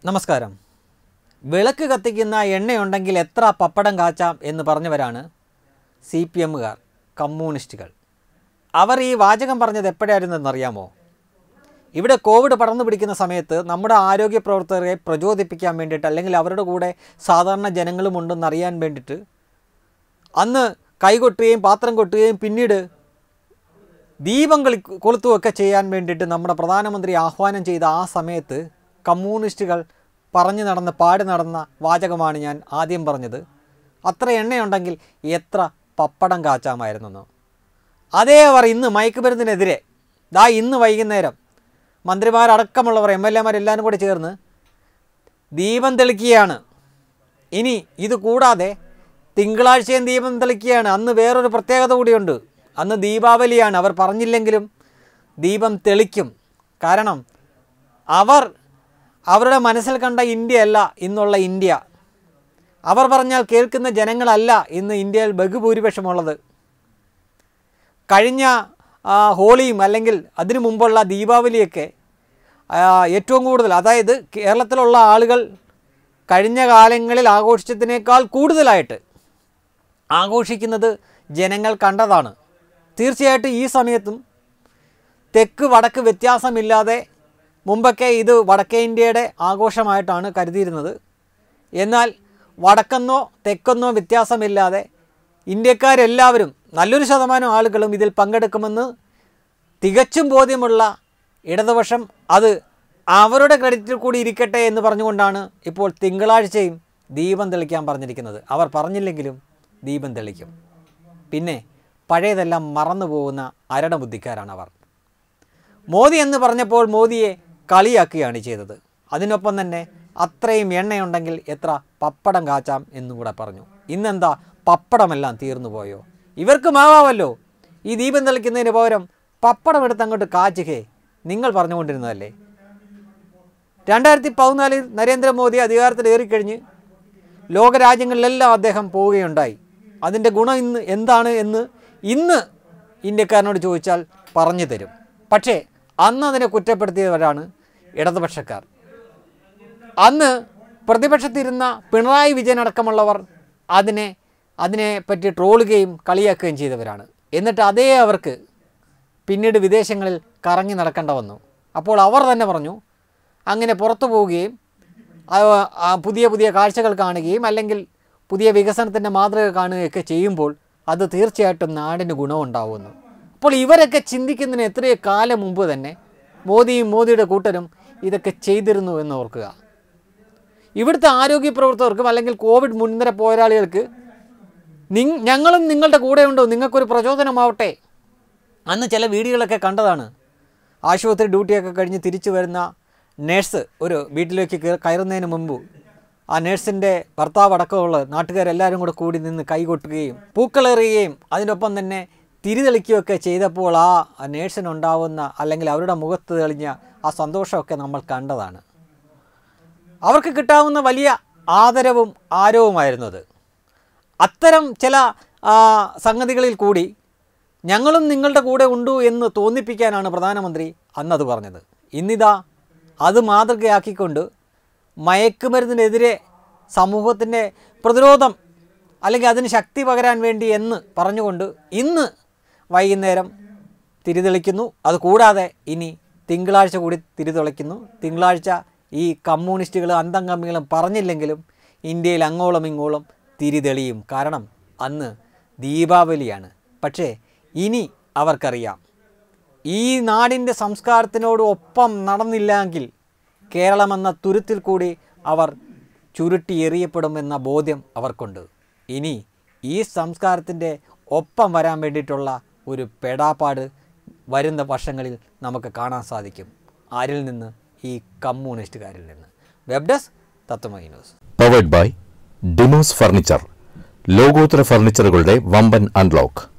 നമസ്കാരം വിളക്ക് കത്തിക്കുന്ന എണ്ണയുണ്ടെങ്കിൽ എത്ര പപ്പടം കാച്ചാം എന്ന് പറഞ്ഞവരാണ് സി പി എമ്മുകാർ കമ്മ്യൂണിസ്റ്റുകൾ അവർ ഈ വാചകം പറഞ്ഞത് എപ്പോഴായിരുന്നെന്നറിയാമോ ഇവിടെ കോവിഡ് പടർന്നു പിടിക്കുന്ന സമയത്ത് നമ്മുടെ ആരോഗ്യ പ്രവർത്തകരെ പ്രചോദിപ്പിക്കാൻ വേണ്ടിയിട്ട് അല്ലെങ്കിൽ അവരുടെ കൂടെ സാധാരണ ജനങ്ങളും ഉണ്ടെന്ന് അറിയാൻ വേണ്ടിയിട്ട് അന്ന് കൈകൊട്ടുകയും പാത്രം കൊട്ടുകയും പിന്നീട് ദീപം കളി കൊളുത്തുമൊക്കെ ചെയ്യാൻ വേണ്ടിയിട്ട് നമ്മുടെ പ്രധാനമന്ത്രി ആഹ്വാനം ചെയ്ത ആ സമയത്ത് കമ്മ്യൂണിസ്റ്റുകൾ പറഞ്ഞു നടന്ന പാടി നടന്ന വാചകമാണ് ഞാൻ ആദ്യം പറഞ്ഞത് അത്ര എണ്ണയുണ്ടെങ്കിൽ എത്ര പപ്പടം കാച്ചാമായിരുന്നെന്ന് അതേ അവർ ഇന്ന് മയക്കുമരുന്നിനെതിരെ ദാ ഇന്ന് വൈകുന്നേരം മന്ത്രിമാരടക്കമുള്ളവർ എം എൽ എമാരെല്ലാവരും കൂടെ ചേർന്ന് ദീപം തെളിക്കുകയാണ് ഇനി ഇത് കൂടാതെ തിങ്കളാഴ്ചയും ദീപം തെളിക്കുകയാണ് അന്ന് വേറൊരു പ്രത്യേകത കൂടിയുണ്ട് അന്ന് ദീപാവലിയാണ് അവർ പറഞ്ഞില്ലെങ്കിലും ദീപം തെളിക്കും കാരണം അവർ അവരുടെ മനസ്സിൽ കണ്ട ഇന്ത്യയല്ല ഇന്നുള്ള ഇന്ത്യ അവർ പറഞ്ഞാൽ കേൾക്കുന്ന ജനങ്ങളല്ല ഇന്ന് ഇന്ത്യയിൽ ബഹുഭൂരിപക്ഷമുള്ളത് കഴിഞ്ഞ ആ, ഹോളിയും അല്ലെങ്കിൽ അതിനു മുമ്പുള്ള ദീപാവലിയൊക്കെ ആ, ഏറ്റവും കൂടുതൽ അതായത് കേരളത്തിലുള്ള ആളുകൾ കഴിഞ്ഞ കാലങ്ങളിൽ ആഘോഷിച്ചതിനേക്കാൾ കൂടുതലായിട്ട് ആഘോഷിക്കുന്നത് ജനങ്ങൾ കണ്ടതാണ് തീർച്ചയായിട്ടും ഈ സമയത്തും തെക്ക് വടക്ക് വ്യത്യാസമില്ലാതെ മുമ്പൊക്കെ ഇത് വടക്കേ ഇന്ത്യയുടെ ആഘോഷമായിട്ടാണ് കരുതിയിരുന്നത് എന്നാൽ വടക്കെന്നോ തെക്കെന്നോ വ്യത്യാസമില്ലാതെ ഇന്ത്യക്കാരെല്ലാവരും നല്ലൊരു ശതമാനം ആളുകളും ഇതിൽ പങ്കെടുക്കുമെന്ന് തികച്ചും ബോധ്യമുള്ള ഇടതുപക്ഷം അത് അവരുടെ ക്രെഡിറ്റിൽ കൂടി ഇരിക്കട്ടെ എന്ന് പറഞ്ഞുകൊണ്ടാണ് ഇപ്പോൾ തിങ്കളാഴ്ചയും ദീപം തെളിക്കാൻ പറഞ്ഞിരിക്കുന്നത് അവർ പറഞ്ഞില്ലെങ്കിലും ദീപം തെളിക്കും പിന്നെ പഴയതെല്ലാം മറന്നു പോകുന്ന അരണ ബുദ്ധിക്കാരാണ് അവർ മോദി എന്ന് പറഞ്ഞപ്പോൾ മോദിയെ കളിയാക്കുകയാണ് ചെയ്തത് അതിനൊപ്പം തന്നെ അത്രയും എണ്ണയുണ്ടെങ്കിൽ എത്ര പപ്പടം കാച്ചാം എന്നും കൂടെ പറഞ്ഞു ഇന്നെന്താ പപ്പടമെല്ലാം തീർന്നു പോയോ ഇവർക്ക് മാവാമല്ലോ ഈ ദീപം തെളിക്കുന്നതിന് പകരം പപ്പടം എടുത്ത് അങ്ങോട്ട് കാച്ചുകേ നിങ്ങൾ പറഞ്ഞുകൊണ്ടിരുന്നതല്ലേ രണ്ടായിരത്തി പതിനാലിൽ നരേന്ദ്രമോദി അധികാരത്തിൽ ഏറിക്കഴിഞ്ഞ് ലോകരാജ്യങ്ങളിലെല്ലാം അദ്ദേഹം പോവുകയുണ്ടായി അതിൻ്റെ ഗുണം ഇന്ന് എന്താണ് എന്ന് ഇന്ന് ഇന്ത്യക്കാരനോട് ചോദിച്ചാൽ പറഞ്ഞു തരും പക്ഷേ അന്ന് അതിനെ കുറ്റപ്പെടുത്തിയവരാണ് ഇടതുപക്ഷക്കാർ അന്ന് പ്രതിപക്ഷത്തിരുന്ന പിണറായി വിജയൻ അടക്കമുള്ളവർ അതിനെ അതിനെ പറ്റി ട്രോളുകയും കളിയാക്കുകയും ചെയ്തവരാണ് എന്നിട്ട് അതേ അവർക്ക് പിന്നീട് വിദേശങ്ങളിൽ കറങ്ങി നടക്കേണ്ട വന്നു അപ്പോൾ അവർ തന്നെ പറഞ്ഞു അങ്ങനെ പുറത്തു പോവുകയും ആ- ആ പുതിയ പുതിയ കാഴ്ചകൾ കാണുകയും അല്ലെങ്കിൽ പുതിയ വികസനത്തിൻ്റെ മാതൃക കാണുകയൊക്കെ ചെയ്യുമ്പോൾ അത് തീർച്ചയായിട്ടും നാടിന് ഗുണമുണ്ടാവുമെന്ന് അപ്പോൾ ഇവരൊക്കെ ചിന്തിക്കുന്നതിന് എത്രയോ കാലം മുമ്പ് തന്നെ മോദിയും മോദിയുടെ കൂട്ടരും ഇതൊക്കെ ചെയ്തിരുന്നു എന്ന് ഓർക്കുക ഇവിടുത്തെ ആരോഗ്യ പ്രവർത്തകർക്കും അല്ലെങ്കിൽ കോവിഡ് മുൻനിര പോരാളികൾക്ക് നിങ് ഞങ്ങളും നിങ്ങളുടെ കൂടെയുണ്ടോ നിങ്ങൾക്കൊരു പ്രചോദനമാവട്ടെ അന്ന് ചില വീഡിയോകളൊക്കെ കണ്ടതാണ് ആശുപത്രി ഡ്യൂട്ടിയൊക്കെ കഴിഞ്ഞ് തിരിച്ചു വരുന്ന നേഴ്സ് ഒരു വീട്ടിലേക്ക് കയറി- കയറുന്നതിന് മുമ്പ് ആ നേഴ്സിൻ്റെ ഭർത്താവ് അടക്കമുള്ള നാട്ടുകാരെല്ലാവരും കൂടെ കൂടി നിന്ന് കൈകൊട്ടുകയും പൂക്കളെറിയുകയും അതിനൊപ്പം തന്നെ തിരിതെളിക്കുകയൊക്കെ ചെയ്തപ്പോൾ ആ നേഴ്സിനുണ്ടാവുന്ന അല്ലെങ്കിൽ അവരുടെ മുഖത്ത് തെളിഞ്ഞ ആ സന്തോഷമൊക്കെ നമ്മൾ കണ്ടതാണ് അവർക്ക് കിട്ടാവുന്ന വലിയ ആദരവും ആരവുമായിരുന്നു അത് അത്തരം ചില ആ, സംഗതികളിൽ കൂടി ഞങ്ങളും നിങ്ങളുടെ കൂടെ ഉണ്ടു എന്ന് തോന്നിപ്പിക്കാനാണ് പ്രധാനമന്ത്രി അന്നത് പറഞ്ഞത് ഇന്നിതാ അത് മാതൃകയാക്കിക്കൊണ്ട് മയക്കുമരുന്നിനെതിരെ സമൂഹത്തിൻ്റെ പ്രതിരോധം അല്ലെങ്കിൽ അതിന് ശക്തി പകരാൻ വേണ്ടി എന്ന് പറഞ്ഞുകൊണ്ട് ഇന്ന് വൈകുന്നേരം തിരിതെളിക്കുന്നു അതുകൂടാതെ ഇനി തിങ്കളാഴ്ച കൂടി തിരിതെളിക്കുന്നു തിങ്കളാഴ്ച ഈ കമ്മ്യൂണിസ്റ്റുകളും അന്തംഗമ്മികളും പറഞ്ഞില്ലെങ്കിലും ഇന്ത്യയിൽ അങ്ങോളം ഇങ്ങോളം തിരിതെളിയും കാരണം അന്ന് ദീപാവലിയാണ് പക്ഷേ ഇനി അവർക്കറിയാം ഈ നാടിൻ്റെ സംസ്കാരത്തിനോട് ഒപ്പം നടന്നില്ലെങ്കിൽ കേരളമെന്ന തുരുത്തിൽ കൂടി അവർ ചുരുട്ടി എറിയപ്പെടുമെന്ന ബോധ്യം അവർക്കുണ്ട് ഇനി ഈ സംസ്കാരത്തിൻ്റെ ഒപ്പം വരാൻ വേണ്ടിയിട്ടുള്ള ഒരു പെടാപ്പാട് വരുന്ന വർഷങ്ങളിൽ നമുക്ക് കാണാൻ സാധിക്കും ആരിൽ നിന്ന് ഈ കമ്മ്യൂണിസ്റ്റുകാരിൽ നിന്ന് web desk Tathwamayi news powered by Demos furniture ലോകോത്തര ഫർണിച്ചറുകളുടെ വമ്പൻ അൺലോക്ക്